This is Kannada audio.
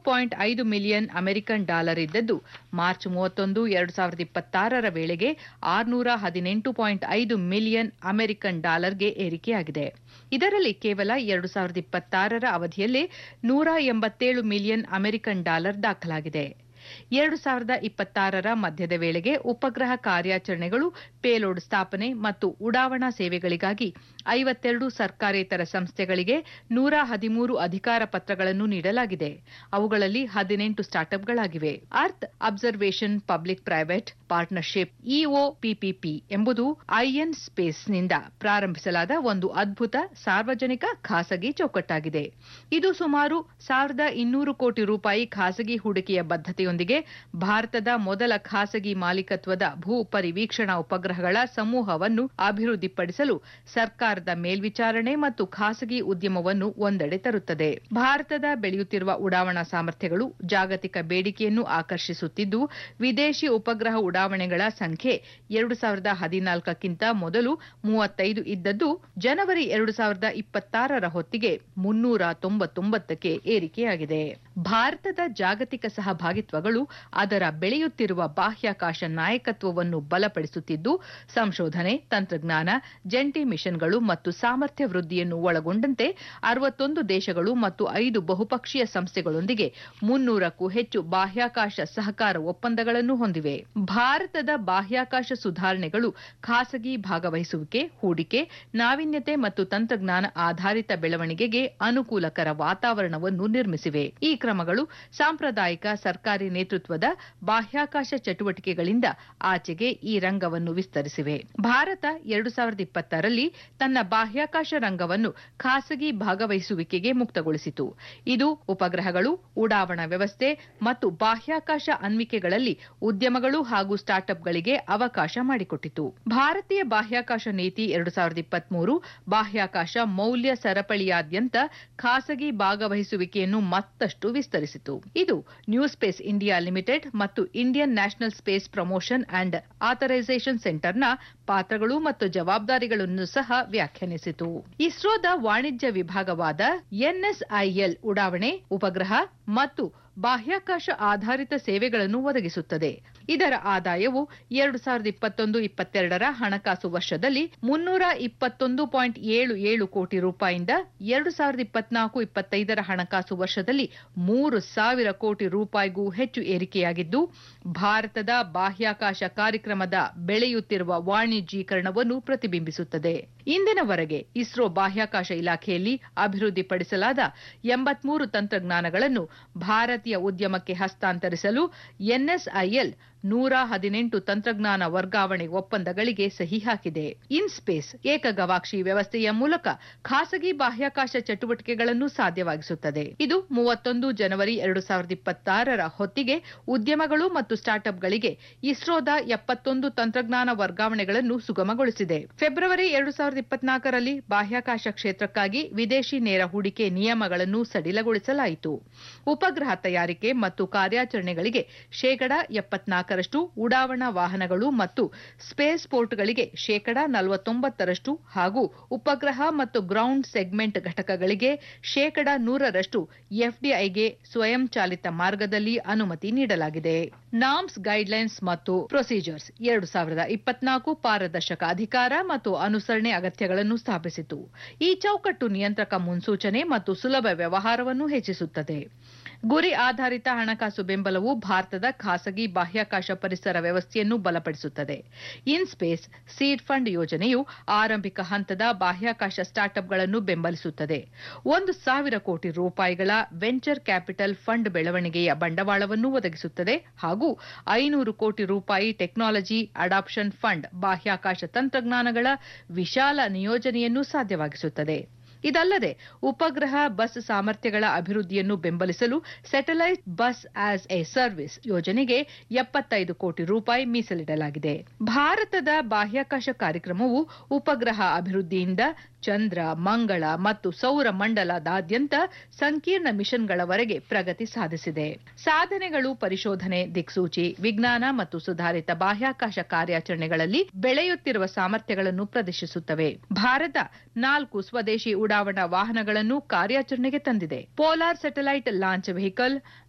ಪಾಯಿಂಟ್ ಐದು ಮಿಲಿಯನ್ ಅಮೆರಿಕನ್ ಡಾಲರ್ ಇದ್ದದ್ದು ಮಾರ್ಚ್ ಮೂವತ್ತೊಂದು ಎರಡು ಸಾವಿರದ ಇಪ್ಪತ್ತಾರರ ವೇಳೆಗೆ ಆರುನೂರ ಹದಿನೆಂಟು ಪಾಯಿಂಟ್ ಐದು ಮಿಲಿಯನ್ ಅಮೆರಿಕನ್ ಡಾಲರ್ಗೆ ಏರಿಕೆಯಾಗಿದೆ ಇದರಲ್ಲಿ ಕೇವಲ ಎರಡು ಸಾವಿರದ ಇಪ್ಪತ್ತಾರರ ಅವಧಿಯಲ್ಲೇ ನೂರ ಎಂಬತ್ತೇಳು ಮಿಲಿಯನ್ ಅಮೆರಿಕನ್ ಡಾಲರ್ ದಾಖಲಾಗಿದೆ ಎರಡು ಸಾವಿರದ ಇಪ್ಪತ್ತಾರರ ಮಧ್ಯದ ವೇಳೆಗೆ ಉಪಗ್ರಹ ಕಾರ್ಯಾಚರಣೆಗಳು ಪೇಲೋಡ್ ಸ್ಥಾಪನೆ ಮತ್ತು ಉಡಾವಣಾ ಸೇವೆಗಳಿಗಾಗಿ ಐವತ್ತೆರಡು ಸರ್ಕಾರೇತರ ಸಂಸ್ಥೆಗಳಿಗೆ ನೂರ ಹದಿಮೂರು ಅಧಿಕಾರ ಪತ್ರಗಳನ್ನು ನೀಡಲಾಗಿದೆ ಅವುಗಳಲ್ಲಿ ಹದಿನೆಂಟು ಸ್ಟಾರ್ಟ್ಅಪ್ಗಳಾಗಿವೆ earth observation public private partnership E O P P P ಎಂಬುದು ಐಎನ್ ಸ್ಪೇಸ್ನಿಂದ ಪ್ರಾರಂಭಿಸಲಾದ ಒಂದು ಅದ್ಭುತ ಸಾರ್ವಜನಿಕ ಖಾಸಗಿ ಚೌಕಟ್ಟಾಗಿದೆ ಇದು ಸುಮಾರು ಸಾವಿರದ ಇನ್ನೂರು ಕೋಟಿ ರೂಪಾಯಿ ಖಾಸಗಿ ಹೂಡಿಕೆಯ ಬದ್ಧತೆಯೊಂದಿಗೆ ಭಾರತದ ಮೊದಲ ಖಾಸಗಿ ಮಾಲೀಕತ್ವದ ಭೂ ಪರಿವೀಕ್ಷಣಾ ಉಪಗ್ರಹಗಳ ಸಮೂಹವನ್ನು ಅಭಿವೃದ್ಧಿಪಡಿಸಲು ಸರ್ಕಾರದ ಮೇಲ್ವಿಚಾರಣೆ ಮತ್ತು ಖಾಸಗಿ ಉದ್ಯಮವನ್ನು ಒಂದೆಡೆ ತರುತ್ತದೆ ಭಾರತದ ಬೆಳೆಯುತ್ತಿರುವ ಉಡಾವಣಾ ಸಾಮರ್ಥ್ಯಗಳು ಜಾಗತಿಕ ಬೇಡಿಕೆಯನ್ನು ಆಕರ್ಷಿಸುತ್ತಿದ್ದು ವಿದೇಶಿ ಉಪಗ್ರಹ ಉಡಾವಣೆಗಳ ಸಂಖ್ಯೆ ಎರಡು ಸಾವಿರದ ಹದಿನಾಲ್ಕಕ್ಕಿಂತ ಮೊದಲು ಮೂವತ್ತೈದು ಇದ್ದದ್ದು ಜನವರಿ ಎರಡು ಸಾವಿರದ ಇಪ್ಪತ್ತಾರರ ಹೊತ್ತಿಗೆ ಮುನ್ನೂರ ತೊಂಬತ್ತೊಂಬತ್ತಕ್ಕೆ ಏರಿಕೆಯಾಗಿದೆ ಭಾರತದ ಜಾಗತಿಕ ಸಹಭಾಗಿತ್ವಗಳು ಅದರ ಬೆಳೆಯುತ್ತಿರುವ ಬಾಹ್ಯಾಕಾಶ ನಾಯಕತ್ವವನ್ನು ಬಲಪಡಿಸುತ್ತಿದ್ದು ಸಂಶೋಧನೆ ತಂತ್ರಜ್ಞಾನ ಜಂಟಿ ಮಿಷನ್ಗಳು ಮತ್ತು ಸಾಮರ್ಥ್ಯ ವೃದ್ಧಿಯನ್ನು ಒಳಗೊಂಡಂತೆ ಅರವತ್ತೊಂದು ದೇಶಗಳು ಮತ್ತು ಐದು ಬಹುಪಕ್ಷೀಯ ಸಂಸ್ಥೆಗಳೊಂದಿಗೆ ಮುನ್ನೂರಕ್ಕೂ ಹೆಚ್ಚು ಬಾಹ್ಯಾಕಾಶ ಸಹಕಾರ ಒಪ್ಪಂದಗಳನ್ನು ಹೊಂದಿವೆ ಭಾರತದ ಬಾಹ್ಯಾಕಾಶ ಸುಧಾರಣೆಗಳು ಖಾಸಗಿ ಭಾಗವಹಿಸುವಿಕೆ ಹೂಡಿಕೆ ನಾವೀನ್ಯತೆ ಮತ್ತು ತಂತ್ರಜ್ಞಾನ ಆಧಾರಿತ ಬೆಳವಣಿಗೆಗೆ ಅನುಕೂಲಕರ ವಾತಾವರಣವನ್ನು ನಿರ್ಮಿಸಿವೆ ಈ ಕ್ರಮಗಳು ಸಾಂಪ್ರದಾಯಿಕ ಸರ್ಕಾರಿ ನೇತೃತ್ವದ ಬಾಹ್ಯಾಕಾಶ ಚಟುವಟಿಕೆಗಳಿಂದ ಆಚೆಗೆ ಈ ರಂಗವನ್ನು ವಿಸ್ತರಿಸಿವೆ ಭಾರತ ಎರಡು ಸಾವಿರದ ಇಪ್ಪತ್ತರಲ್ಲಿ ತನ್ನ ಬಾಹ್ಯಾಕಾಶ ರಂಗವನ್ನು ಖಾಸಗಿ ಭಾಗವಹಿಸುವಿಕೆಗೆ ಮುಕ್ತಗೊಳಿಸಿತು ಇದು ಉಪಗ್ರಹಗಳು ಉಡಾವಣಾ ವ್ಯವಸ್ಥೆ ಮತ್ತು ಬಾಹ್ಯಾಕಾಶ ಅನ್ವಿಕೆಗಳಲ್ಲಿ ಉದ್ಯಮಗಳು ಹಾಗೂ ಸ್ಟಾರ್ಟ್ಅಪ್ಗಳಿಗೆ ಅವಕಾಶ ಮಾಡಿಕೊಟ್ಟಿತು ಭಾರತೀಯ ಬಾಹ್ಯಾಕಾಶ ನೀತಿ ಎರಡು ಸಾವಿರದ ಇಪ್ಪತ್ಮೂರು ಬಾಹ್ಯಾಕಾಶ ಮೌಲ್ಯ ಸರಪಳಿಯಾದ್ಯಂತ ಖಾಸಗಿ ಭಾಗವಹಿಸುವಿಕೆಯನ್ನು ಮತ್ತಷ್ಟು ವಿಸ್ತರಿಸಿತು ಇದು ನ್ಯೂ ಸ್ಪೇಸ್ ಇಂಡಿಯಾ ಲಿಮಿಟೆಡ್ ಮತ್ತು Indian national space promotion and authorisation ಸೆಂಟರ್ನ ಪಾತ್ರಗಳು ಮತ್ತು ಜವಾಬ್ದಾರಿಗಳನ್ನು ಸಹ ವ್ಯಾಖ್ಯಾನಿಸಿತು ಇಸ್ರೋದ ವಾಣಿಜ್ಯ ವಿಭಾಗವಾದ ಎನ್ಎಸ್ಐಎಲ್ ಉಡಾವಣೆ ಉಪಗ್ರಹ ಮತ್ತು ಬಾಹ್ಯಾಕಾಶ ಆಧಾರಿತ ಸೇವೆಗಳನ್ನು ಒದಗಿಸುತ್ತದೆ ಇದರ ಆದಾಯವು ಎರಡು ಸಾವಿರದ ಇಪ್ಪತ್ತೊಂದು ಇಪ್ಪತ್ತೆರಡರ ಹಣಕಾಸು ವರ್ಷದಲ್ಲಿ ಮುನ್ನೂರ ಇಪ್ಪತ್ತೊಂದು ಪಾಯಿಂಟ್ ಏಳು ಏಳು ಕೋಟಿ ರೂಪಾಯಿಂದ ಎರಡು ಸಾವಿರದ ಇಪ್ಪತ್ನಾಲ್ಕು ಇಪ್ಪತ್ತೈದರ ಹಣಕಾಸು ವರ್ಷದಲ್ಲಿ ಮೂರು ಸಾವಿರ ಕೋಟಿ ರೂಪಾಯಿಗೂ ಹೆಚ್ಚು ಏರಿಕೆಯಾಗಿದ್ದು ಭಾರತದ ಬಾಹ್ಯಾಕಾಶ ಕಾರ್ಯಕ್ರಮದ ಬೆಳೆಯುತ್ತಿರುವ ವಾಣಿಜ್ಯೀಕರಣವನ್ನು ಪ್ರತಿಬಿಂಬಿಸುತ್ತದೆ ಇಂದಿನವರೆಗೆ ಇಸ್ರೋ ಬಾಹ್ಯಾಕಾಶ ಇಲಾಖೆಯಲ್ಲಿ ಅಭಿವೃದ್ಧಿಪಡಿಸಲಾದ ಎಂಬತ್ಮೂರು ತಂತ್ರಜ್ಞಾನಗಳನ್ನು ಭಾರತೀಯ ಉದ್ಯಮಕ್ಕೆ ಹಸ್ತಾಂತರಿಸಲು ಎನ್ಎಸ್ಐಎಲ್ ನೂರ ಹದಿನೆಂಟು ತಂತ್ರಜ್ಞಾನ ವರ್ಗಾವಣೆ ಒಪ್ಪಂದಗಳಿಗೆ ಸಹಿ ಹಾಕಿದೆ ಇನ್ಸ್ಪೇಸ್ ಏಕಗವಾಕ್ಷಿ ವ್ಯವಸ್ಥೆಯ ಮೂಲಕ ಖಾಸಗಿ ಬಾಹ್ಯಾಕಾಶ ಚಟುವಟಿಕೆಗಳನ್ನು ಸಾಧ್ಯವಾಗಿಸುತ್ತದೆ ಇದು ಮೂವತ್ತೊಂದು ಜನವರಿ ಎರಡು ಸಾವಿರದ ಇಪ್ಪತ್ತಾರರ ಹೊತ್ತಿಗೆ ಉದ್ಯಮಗಳು ಮತ್ತು ಸ್ಟಾರ್ಟ್ಅಪ್ಗಳಿಗೆ ಇಸ್ರೋದ ಎಪ್ಪತ್ತೊಂದು ತಂತ್ರಜ್ಞಾನ ವರ್ಗಾವಣೆಗಳನ್ನು ಸುಗಮಗೊಳಿಸಿದೆ ಫೆಬ್ರವರಿ ಎರಡು ಸಾವಿರದ ಇಪ್ಪತ್ನಾಲ್ಕರಲ್ಲಿ ಬಾಹ್ಯಾಕಾಶ ಕ್ಷೇತ್ರಕ್ಕಾಗಿ ವಿದೇಶಿ ನೇರ ಹೂಡಿಕೆ ನಿಯಮಗಳನ್ನು ಸಡಿಲಗೊಳಿಸಲಾಯಿತು ಉಪಗ್ರಹ ತಯಾರಿಕೆ ಮತ್ತು ಕಾರ್ಯಾಚರಣೆಗಳಿಗೆ ಶೇಕಡ ಎಪ್ಪತ್ನಾಲ್ಕರಷ್ಟು ಉಡಾವಣಾ ವಾಹನಗಳು ಮತ್ತು ಸ್ಪೇಸ್ ಪೋರ್ಟ್ಗಳಿಗೆ ಶೇಕಡ ನಲವತ್ತೊಂಬತ್ತರಷ್ಟು ಹಾಗೂ ಉಪಗ್ರಹ ಮತ್ತು ಗ್ರೌಂಡ್ ಸೆಗ್ಮೆಂಟ್ ಘಟಕಗಳಿಗೆ ಶೇಕಡ ನೂರರಷ್ಟು ಎಫ್ಡಿಐಗೆ ಸ್ವಯಂಚಾಲಿತ ಮಾರ್ಗದಲ್ಲಿ ಅನುಮತಿ ನೀಡಲಾಗಿದೆ ನಾಮ್ಸ್ ಗೈಡ್ಲೈನ್ಸ್ ಮತ್ತು ಪ್ರೊಸೀಜರ್ಸ್ ಎರಡು ಸಾವಿರದ ಇಪ್ಪತ್ನಾಲ್ಕು ಪಾರದರ್ಶಕ ಅಧಿಕಾರ ಮತ್ತು ಅನುಸರಣೆ ಅಗತ್ಯಗಳನ್ನು ಸ್ಥಾಪಿಸಿತು ಈ ಚೌಕಟ್ಟು ನಿಯಂತ್ರಕ ಮುನ್ಸೂಚನೆ ಮತ್ತು ಸುಲಭ ವ್ಯವಹಾರವನ್ನು ಹೆಚ್ಚಿಸುತ್ತದೆ ಗುರಿ ಆಧಾರಿತ ಹಣಕಾಸು ಬೆಂಬಲವು ಭಾರತದ ಖಾಸಗಿ ಬಾಹ್ಯಾಕಾಶ ಪರಿಸರ ವ್ಯವಸ್ಥೆಯನ್ನು ಬಲಪಡಿಸುತ್ತದೆ ಇನ್ಸ್ಪೇಸ್ ಸೀಡ್ ಫಂಡ್ ಯೋಜನೆಯು ಆರಂಭಿಕ ಹಂತದ ಬಾಹ್ಯಾಕಾಶ ಸ್ಟಾರ್ಟ್ಅಪ್ಗಳನ್ನು ಬೆಂಬಲಿಸುತ್ತದೆ ಒಂದು ಸಾವಿರ ಕೋಟಿ ರೂಪಾಯಿಗಳ ವೆಂಚರ್ ಕ್ಯಾಪಿಟಲ್ ಫಂಡ್ ಬೆಳವಣಿಗೆಯ ಬಂಡವಾಳವನ್ನು ಒದಗಿಸುತ್ತದೆ ಹಾಗೂ ಐನೂರು ಕೋಟಿ ರೂಪಾಯಿ ಟೆಕ್ನಾಲಜಿ ಅಡಾಪ್ಷನ್ ಫಂಡ್ ಬಾಹ್ಯಾಕಾಶ ತಂತ್ರಜ್ಞಾನಗಳ ವಿಶಾಲ ನಿಯೋಜನೆಯನ್ನು ಸಾಧ್ಯವಾಗಿಸುತ್ತದೆ ಇದಲ್ಲದೆ ಉಪಗ್ರಹ ಬಸ್ ಸಾಮರ್ಥ್ಯಗಳ ಅಭಿವೃದ್ಧಿಯನ್ನು ಬೆಂಬಲಿಸಲು satellite bus as a service ಯೋಜನೆಗೆ ಎಪ್ಪತ್ತೈದು ಕೋಟಿ ರೂಪಾಯಿ ಮೀಸಲಿಡಲಾಗಿದೆ ಭಾರತದ ಬಾಹ್ಯಾಕಾಶ ಕಾರ್ಯಕ್ರಮವು ಉಪಗ್ರಹ ಅಭಿವೃದ್ಧಿಯಿಂದ ಚಂದ್ರ ಮಂಗಳ ಮತ್ತು ಸೌರ ಮಂಡಲದಾದ್ಯಂತ ಸಂಕೀರ್ಣ ಮಿಷನ್ಗಳವರೆಗೆ ಪ್ರಗತಿ ಸಾಧಿಸಿದೆ ಸಾಧನೆಗಳು ಪರಿಶೋಧನೆ ದಿಕ್ಸೂಚಿ ವಿಜ್ಞಾನ ಮತ್ತು ಸುಧಾರಿತ ಬಾಹ್ಯಾಕಾಶ ಕಾರ್ಯಾಚರಣೆಗಳಲ್ಲಿ ಬೆಳೆಯುತ್ತಿರುವ ಸಾಮರ್ಥ್ಯಗಳನ್ನು ಪ್ರದರ್ಶಿಸುತ್ತವೆ ಭಾರತ ನಾಲ್ಕು ಸ್ವದೇಶಿ ಉಡಾವಣಾ ವಾಹನಗಳನ್ನು ಕಾರ್ಯಾಚರಣೆಗೆ ತಂದಿದೆ ಪೋಲಾರ್ ಸ್ಯಾಟಲೈಟ್ ಲಾಂಚ್ ವೆಹಿಕಲ್